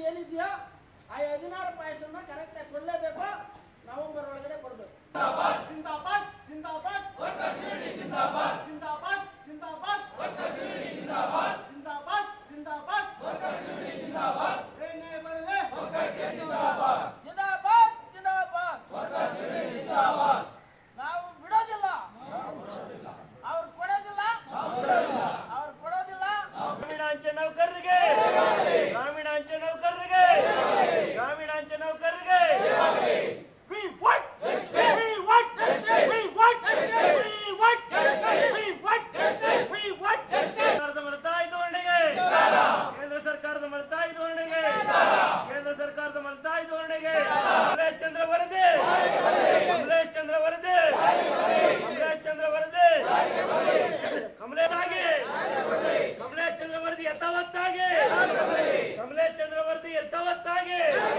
ಏನಿದೆಯೋ ಆ ಹದಿನಾರು ಪಾಯಿಂಟ್ಸ್ ಕರೆಕ್ಟಾಗಿ ಕೊಡಲೇಬೇಕು ನವೆಂಬರ್ ಒಳಗಡೆ ಕೊಡಬೇಕು ಜಿಂದಾಬಾದ್ ಜಿಂದಾಬಾದ್ ಜಿಂದಾಬಾದ್ ಜಿಂದಾಬಾದ್ ಜಿಂದಾಬಾದ್ ಜಿಂದಾಬಾದ್ ಜಿಂದಾಬಾದ್ ಏನೇ ಬರಲಿ ಜಿಂದಾಬಾದ್ ಜಿಂದಾಬಾದ್ ನಾವು ಬಿಡೋದಿಲ್ಲ ಅವ್ರು ಕೊಡೋದಿಲ್ಲ ಅವ್ರು ಕೊಡೋದಿಲ್ಲ ಗ್ರಾಮೀಣಾಂಚೆ ನೌಕರರಿಗೆ ಗ್ರಾಮೀಣಾಂಚೆ ನೌಕರರಿಗೆ ಗ್ರಾಮೀಣಾಂಚೆ ನೌಕರರಿಗೆ We want We want We want We want We want We want ಸರ್ಕಾರದ ಮಲತಾಯಿ ಧೋರಣೆಗೆ ಕೇಂದ್ರ ಸರ್ಕಾರದ ಮಲತಾಯಿ ಧೋರಣೆಗೆ ಕೇಂದ್ರ ಸರ್ಕಾರದ ಮಲತಾಯಿ ಧೋರಣೆಗೆ ಕಮಲೇಶ್ ಚಂದ್ರ ವರದಿ ಕಮಲೇಶ್ ಚಂದ್ರ ವರದಿ ಕಮಲೇಶ್ ಚಂದ್ರ ವರದಿ ಕಮಲೇಶ್ ಆಗಿ ಕಮಲೇಶ್ ಚಂದ್ರ ವರದಿ ಯಥಾವತ್ತಾಗಿ ಕಮಲೇಶ್ ಚಂದ್ರ ವರದಿ ಯಥಾವತ್ತಾಗಿ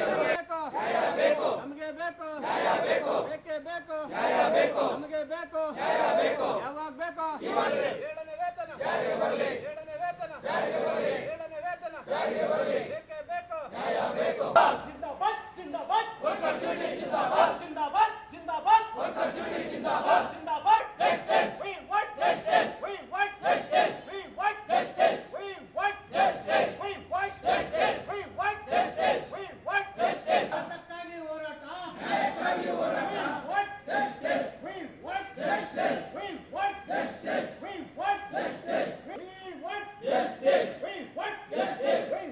ಬೇಕು ನಮಗೆ ಬೇಕು ಬೇಕೇ ಬೇಕು ನಮಗೆ ಬೇಕು ಯಾವಾಗ ಬೇಕು ಏಳನೇ ವೇತನ ಏಳನೇ ವೇತನ ಏಳನೇ ವೇತನ ಬೇಕೇ ಬೇಕು ಜಿಂದಾಬಾದ್ ಜಿಂದಾಬಾದ್ ಜಿಂದಾಬಾದ್ ಜಿಂದಾಬಾದ್ ಜಿಂದಾಬಾದ್ ಜಿಂದಾಬಾದ್ We want We want We want We want We want We want We want ಅದಕ್ಕಾಗಿ ಹೋರಾಟ We want We want We want We want We want We want We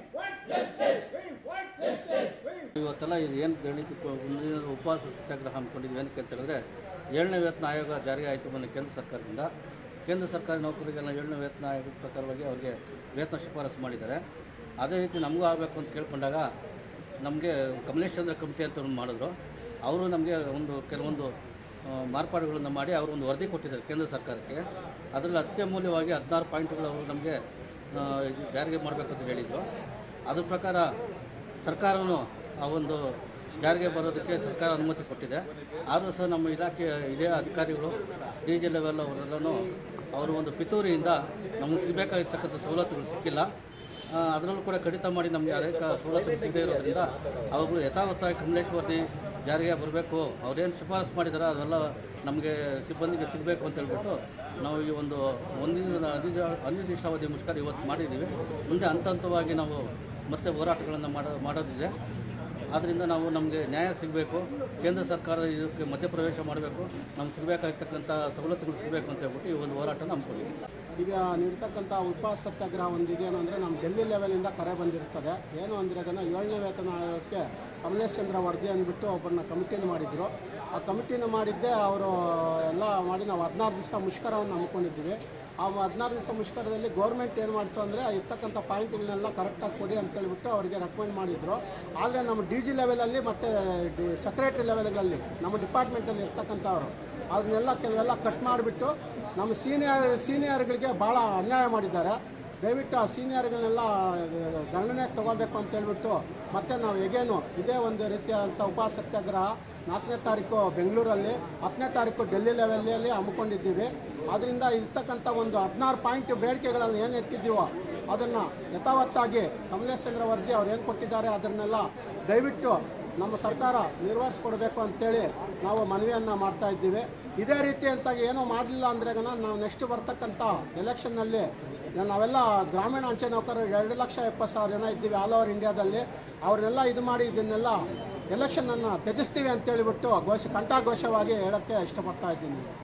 want We want ಇವತ್ತೆಲ್ಲ ಇದು ಏನು ಗಣಿತ ಉಪವಾಸ ಸತ್ಯಾಗ್ರಹ ಹಮ್ಮಿಕೊಂಡಿದ್ವಿ ಏನಕ್ಕೆ ಅಂತ ಹೇಳಿದ್ರೆ ಏಳನೇ ವೇತನ ಆಯೋಗ ಜಾರಿಗೆ ಆಯಿತು ಮೊನ್ನೆ ಕೇಂದ್ರ ಸರ್ಕಾರದಿಂದ ಕೇಂದ್ರ ಸರ್ಕಾರಿ ನೌಕರರಿಗೆಲ್ಲ ಏಳನೇ ವೇತನ ಆಯೋಗದ ಪ್ರಕಾರವಾಗಿ ಅವರಿಗೆ ವೇತನ ಶಿಫಾರಸು ಮಾಡಿದ್ದಾರೆ ಅದೇ ರೀತಿ ನಮಗೂ ಆಗಬೇಕು ಅಂತ ಕೇಳ್ಕೊಂಡಾಗ ನಮಗೆ ಕಮಲೇಶ್ ಚಂದ್ರ ಕಮಿಟಿ ಅಂತ ಒಂದು ಮಾಡಿದ್ರು ಅವರು ನಮಗೆ ಒಂದು ಕೆಲವೊಂದು ಆ, ಮಾರ್ಪಾಡುಗಳನ್ನು ಮಾಡಿ ಅವರು ಒಂದು ವರದಿ ಕೊಟ್ಟಿದ್ದಾರೆ ಕೇಂದ್ರ ಸರ್ಕಾರಕ್ಕೆ ಅದರಲ್ಲಿ ಅತ್ಯಮೂಲ್ಯವಾಗಿ ಹದಿನಾರು ಪಾಯಿಂಟ್ಗಳು ಅವರು ನಮಗೆ ಆ, ಇದು ಜಾರಿಗೆ ಮಾಡಬೇಕು ಅಂತ ಹೇಳಿದರು ಅದ್ರ ಪ್ರಕಾರ ಸರ್ಕಾರವನ್ನು ಆ ಒಂದು ಜಾರಿಗೆ ಬರೋದಕ್ಕೆ ಸರ್ಕಾರ ಅನುಮತಿ ಕೊಟ್ಟಿದೆ ಆದರೂ ಸಹ ನಮ್ಮ ಇಲಾಖೆಯ ಹಿರಿಯ ಅಧಿಕಾರಿಗಳು ಡಿ ಜಿ ಲೆವೆಲ್ ಅವರೆಲ್ಲನೂ ಅವರು ಒಂದು ಪಿತೂರಿಯಿಂದ ನಮಗೆ ಸಿಗಬೇಕಾಗಿರ್ತಕ್ಕಂಥ ಸವಲತ್ತುಗಳು ಸಿಕ್ಕಿಲ್ಲ ಆ, ಅದರಲ್ಲೂ ಕೂಡ ಕಡಿತ ಮಾಡಿ ನಮಗೆ ಅನೇಕ ಸವಲತ್ತುಗಳು ಸಿಗದೇ ಇರೋದ್ರಿಂದ ಅವುಗಳು ಯಥಾವತ್ತಾಗಿ ಕಮಲೇಶ್ ವರದಿ ಜಾರಿಗೆ ಬರಬೇಕು ಅವ್ರೇನು ಶಿಫಾರಸು ಮಾಡಿದಾರೋ ಅದೆಲ್ಲ ನಮಗೆ ಸಿಬ್ಬಂದಿಗೆ ಸಿಗಬೇಕು ಅಂತ ಹೇಳ್ಬಿಟ್ಟು ನಾವು ಈ ಒಂದು ಒಂದಿನ ಅನಿರ್ದಿಷ್ಟ ಅನಿರ್ದಿಷ್ಟಾವಧಿ ಮುಷ್ಕರ ಇವತ್ತು ಮಾಡಿದ್ದೀವಿ ಮುಂದೆ ಹಂತ ಹಂತವಾಗಿ ನಾವು ಮತ್ತೆ ಹೋರಾಟಗಳನ್ನು ಮಾಡೋ ಮಾಡೋದಿದೆ ಆದ್ದರಿಂದ ನಾವು ನಮಗೆ ನ್ಯಾಯ ಸಿಗಬೇಕು ಕೇಂದ್ರ ಸರ್ಕಾರ ಇದಕ್ಕೆ ಮಧ್ಯಪ್ರವೇಶ ಮಾಡಬೇಕು ನಮ್ಗೆ ಸಿಗಬೇಕಾಗಿರ್ತಕ್ಕಂಥ ಸವಲತ್ತುಗಳು ಸಿಗಬೇಕು ಅಂತ ಹೇಳ್ಬಿಟ್ಟು ಈ ಒಂದು ಹೋರಾಟ ಹಮ್ಮಿಕೊಂಡಿದ್ದೀವಿ ಈಗ ನೀಡ್ತಕ್ಕಂಥ ಉಪವಾಸ ಸತ್ಯಾಗ್ರಹ ಒಂದಿದೆ ಅಂದರೆ ನಮ್ಮ ಡೆಲ್ಲಿ ಲೆವೆಲಿಂದ ಕರೆ ಬಂದಿರ್ತದೆ ಏನು ಅಂದರೆ ಅದನ್ನು ಏಳನೇ ವೇತನ ಆಯೋಗಕ್ಕೆ ಕಮಲೇಶ್ ಚಂದ್ರ ವರದಿ ಅಂದ್ಬಿಟ್ಟು ಒಬ್ಬರನ್ನ ಕಮಿಟಿನ ಮಾಡಿದ್ರು ಆ ಕಮಿಟಿನ ಮಾಡಿದ್ದೆ ಅವರು ಎಲ್ಲ ಮಾಡಿ ನಾವು ಹದಿನಾರು ದಿವಸ ಮುಷ್ಕರವನ್ನು ಹಮ್ಮಿಕೊಂಡಿದ್ದೀವಿ ಆ ಹದಿನಾರು ದಿವಸ ಮುಷ್ಕರದಲ್ಲಿ ಗೌರ್ಮೆಂಟ್ ಏನು ಮಾಡ್ತು ಅಂದರೆ ಇರ್ತಕ್ಕಂಥ ಪಾಯಿಂಟ್ಗಳನ್ನೆಲ್ಲ ಕರೆಕ್ಟಾಗಿ ಕೊಡಿ ಅಂತ ಹೇಳ್ಬಿಟ್ಟು ಅವರಿಗೆ ರೆಕಮೆಂಡ್ ಮಾಡಿದ್ರು ಆದರೆ ನಮ್ಮ ಡಿ ಜಿ ಲೆವೆಲಲ್ಲಿ ಮತ್ತು ಡಿ ಸೆಕ್ರೆಟರಿ ಲೆವೆಲ್ಗಳಲ್ಲಿ ನಮ್ಮ ಡಿಪಾರ್ಟ್ಮೆಂಟಲ್ಲಿ ಇರ್ತಕ್ಕಂಥವ್ರು ಅದನ್ನೆಲ್ಲ ಕೆಲವೆಲ್ಲ ಕಟ್ ಮಾಡಿಬಿಟ್ಟು ನಮ್ಮ ಸೀನಿಯರ್ ಸೀನಿಯರ್ಗಳಿಗೆ ಭಾಳ ಅನ್ಯಾಯ ಮಾಡಿದ್ದಾರೆ ದಯವಿಟ್ಟು ಆ ಸೀನಿಯರ್ಗಳನ್ನೆಲ್ಲ ಗಣನೆಗೆ ತಗೋಬೇಕು ಅಂತ ಹೇಳ್ಬಿಟ್ಟು ಮತ್ತೆ ನಾವು ಹೇಗೇನು ಇದೇ ಒಂದು ರೀತಿಯಾದಂಥ ಉಪವಾಸ ಸತ್ಯಾಗ್ರಹ ನಾಲ್ಕನೇ ತಾರೀಕು ಬೆಂಗಳೂರಲ್ಲಿ ಹತ್ತನೇ ತಾರೀಕು ಡೆಲ್ಲಿ ಲೆವೆಲಲ್ಲಿ ಹಮ್ಮಿಕೊಂಡಿದ್ದೀವಿ ಅದರಿಂದ ಇರ್ತಕ್ಕಂಥ ಒಂದು ಹದಿನಾರು ಪಾಯಿಂಟ್ ಬೇಡಿಕೆಗಳನ್ನು ಏನು ಎತ್ತಿದ್ದೀವೋ ಅದನ್ನು ಯಥಾವತ್ತಾಗಿ ಕಮಲೇಶ್ ಚಂದ್ರ ವರದಿ ಅವ್ರು ಏನು ಕೊಟ್ಟಿದ್ದಾರೆ ಅದನ್ನೆಲ್ಲ ದಯವಿಟ್ಟು ನಮ್ಮ ಸರ್ಕಾರ ನಿರ್ವಹಿಸ್ಕೊಡ್ಬೇಕು ಅಂತೇಳಿ ನಾವು ಮನವಿಯನ್ನು ಮಾಡ್ತಾ ಇದ್ದೀವಿ ಇದೇ ರೀತಿಯಂತಾಗಿ ಏನೂ ಮಾಡಲಿಲ್ಲ ಅಂದ್ರೆ ನಾವು ನೆಕ್ಸ್ಟ್ ಬರ್ತಕ್ಕಂಥ ಎಲೆಕ್ಷನ್ನಲ್ಲಿ ನಾವೆಲ್ಲ ಗ್ರಾಮೀಣ ಅಂಚೆ ನೌಕರರು ಎರಡು ಲಕ್ಷ ಎಪ್ಪತ್ತು ಸಾವಿರ ಜನ ಇದ್ದೀವಿ ಆಲ್ ಓವರ್ ಇಂಡಿಯಾದಲ್ಲಿ ಅವ್ರನ್ನೆಲ್ಲ ಇದು ಮಾಡಿ ಇದನ್ನೆಲ್ಲ ಎಲೆಕ್ಷನನ್ನು ತ್ಯಜಿಸ್ತೀವಿ ಅಂತೇಳಿಬಿಟ್ಟು ಘೋಷ ಕಂಠಾಘೋಷವಾಗಿ ಹೇಳೋಕ್ಕೆ ಇಷ್ಟಪಡ್ತಾ ಇದ್ದೀನಿ